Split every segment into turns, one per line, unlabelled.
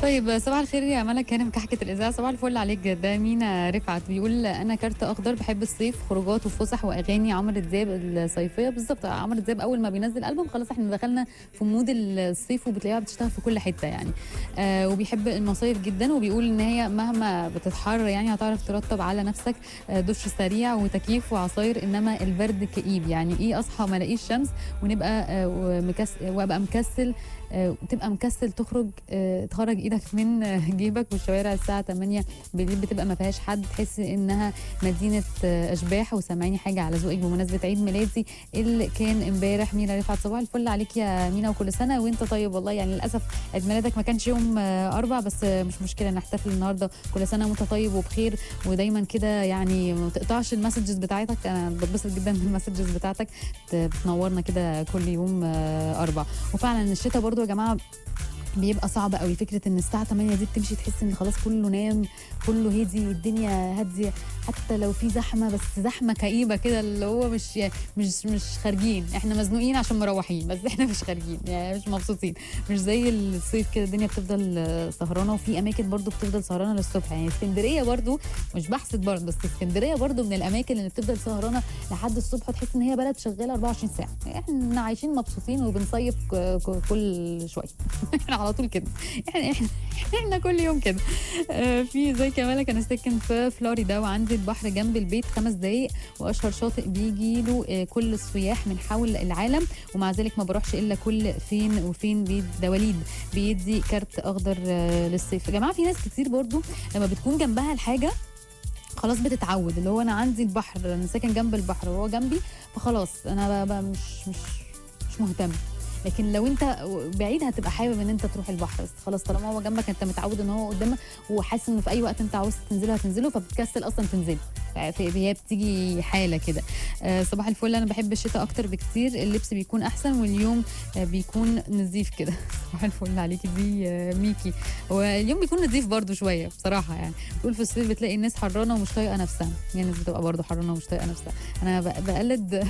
طيب صباح الخير يا ملك كان مكحكة الإذاعة صباح الفل عليك ده مينا رفعت بيقول أنا كارت أخضر بحب الصيف خروجات وفسح وأغاني عمرو دياب الصيفية بالظبط عمرو دياب أول ما بينزل ألبوم خلاص احنا دخلنا في مود الصيف وبتلاقيها بتشتغل في كل حتة يعني آه وبيحب المصايف جدا وبيقول إن هي مهما بتتحر يعني هتعرف ترطب على نفسك آه، دش سريع وتكييف وعصاير إنما البرد كئيب يعني إيه أصحى ما الاقيش شمس ونبقى آه، ومكس وأبقى مكسل آه، وتبقى مكسل تخرج آه، تخرج ايدك من آه، جيبك والشوارع الساعه 8 بالليل بتبقى ما فيهاش حد تحس انها مدينه آه، اشباح وسامعيني حاجه على ذوقك بمناسبه عيد ميلادي اللي كان امبارح مينا رفعت صباح الفل عليك يا مينا وكل سنه وانت طيب والله يعني للاسف عيد ميلادك ما كانش يوم آه، اربع بس آه، مش مشكله نحتفل النهارده كل سنه وانت طيب وبخير ودايما كده يعني ما تقطعش المسجز بتاعتك انا بتبسط جدا من المسجز بتاعتك بت- بتنورنا كده كل يوم آه، اربع وفعلا الشتاء برضو يا جماعه بيبقى صعب قوي فكره ان الساعه 8 دي بتمشي تحس ان خلاص كله نام كله هدي الدنيا هاديه حتى لو في زحمه بس زحمه كئيبه كده اللي هو مش مش مش خارجين احنا مزنوقين عشان مروحين بس احنا مش خارجين يعني مش مبسوطين مش زي الصيف كده الدنيا بتفضل آه، سهرانه وفي اماكن برضو بتفضل سهرانه للصبح يعني اسكندريه برضو مش بحسد برضو بس اسكندريه برضو من الاماكن اللي بتفضل سهرانه لحد الصبح تحس ان هي بلد شغاله 24 ساعه احنا عايشين مبسوطين وبنصيف ك- ك- كل شويه احنا على طول كده احنا احنا احنا كل يوم كده آه، في زي كمالك انا ساكن في فلوريدا وعندي البحر جنب البيت خمس دقايق واشهر شاطئ بيجي له آه، كل السياح من حول العالم ومع ذلك ما بروحش الا كل فين وفين بيت ده وليد بيدي كارت اخضر آه، للصيف يا جماعه في ناس كتير برضو لما بتكون جنبها الحاجه خلاص بتتعود اللي هو انا عندي البحر انا ساكن جنب البحر وهو جنبي فخلاص انا بقى مش مش مش مهتم لكن لو انت بعيد هتبقى حابب ان انت تروح البحر بس خلاص طالما هو جنبك انت متعود ان هو قدامك وحاسس انه في اي وقت انت عاوز تنزله هتنزله فبتكسل اصلا تنزله ف- هي بتيجي حاله كده آه، صباح الفل انا بحب الشتاء اكتر بكتير اللبس بيكون احسن واليوم آه، بيكون نظيف كده صباح الفل عليكي دي آه، ميكي واليوم بيكون نظيف برضو شويه بصراحه يعني تقول في الصيف بتلاقي الناس حرانه ومش طايقه نفسها يعني الناس بتبقى برضو حرانه ومش طايقه نفسها انا ب- بقلد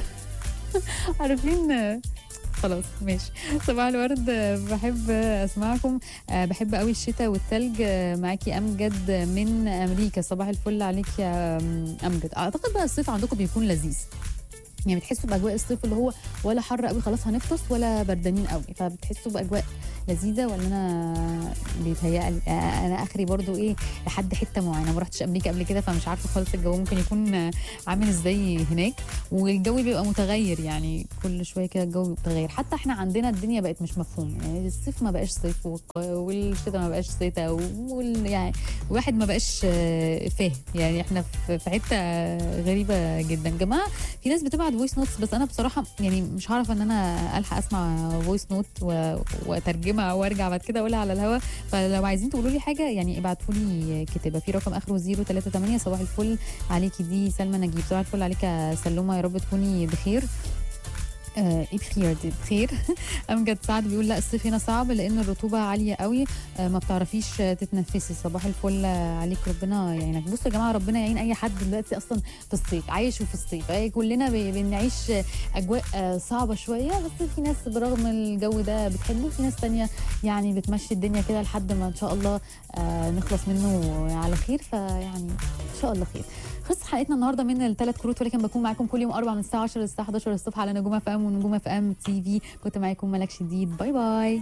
عارفين آه، خلاص ماشي صباح الورد آه، بحب آه، اسمعكم آه، بحب قوي الشتاء والتلج آه، معاكي امجد من امريكا صباح الفل عليك يا آم، امجد اعتقد بقى الصيف عندكم بيكون لذيذ يعني بتحسوا باجواء الصيف اللي هو ولا حر قوي خلاص هنفطس ولا بردانين قوي فبتحسوا باجواء لذيذه ولا انا بيتهيألي آه، انا اخري برضو ايه لحد حته معينه ما رحتش امريكا قبل كده فمش عارفه خالص الجو ممكن يكون آه، عامل ازاي هناك والجو بيبقى متغير يعني كل شويه كده الجو بيبقى متغير حتى احنا عندنا الدنيا بقت مش مفهوم يعني الصيف ما بقاش صيف والق- والشتاء ما بقاش شتاء وال يعني الواحد ما بقاش آه، فاهم يعني احنا في في حته غريبه جدا جماعه في ناس بتبعت فويس نوتس بس انا بصراحه يعني مش هعرف ان انا الحق اسمع فويس نوت واترجمها وارجع بعد كده اقولها على الهوا فلو عايزين تقولوا لي حاجه يعني ابعتوا لي كتابه في رقم اخره 038 صباح الفل عليكي دي سلمى نجيب صباح الفل عليك يا سلومه يا رب تكوني بخير آه ايه بخير دي بخير امجد سعد بيقول لا الصيف هنا صعب لان الرطوبه عاليه قوي آه ما بتعرفيش آه، تتنفسي صباح الفل آه، عليك ربنا يعينك بصوا يا جماعه ربنا يعين اي حد دلوقتي اصلا في الصيف عايش في الصيف آه، كلنا ب- بنعيش آه، اجواء آه، صعبه شويه بس في ناس برغم الجو ده بتحبه في ناس تانية يعني بتمشي الدنيا كده لحد ما ان شاء الله آه، نخلص منه على خير فيعني ان شاء الله خير خلصت حلقتنا النهارده من الثلاث كروت ولكن بكون معاكم كل يوم اربع من الساعه 10 للساعه 11 الصبح على نجوم اف ام ونجوم اف ام تي في كنت معاكم ملك شديد باي باي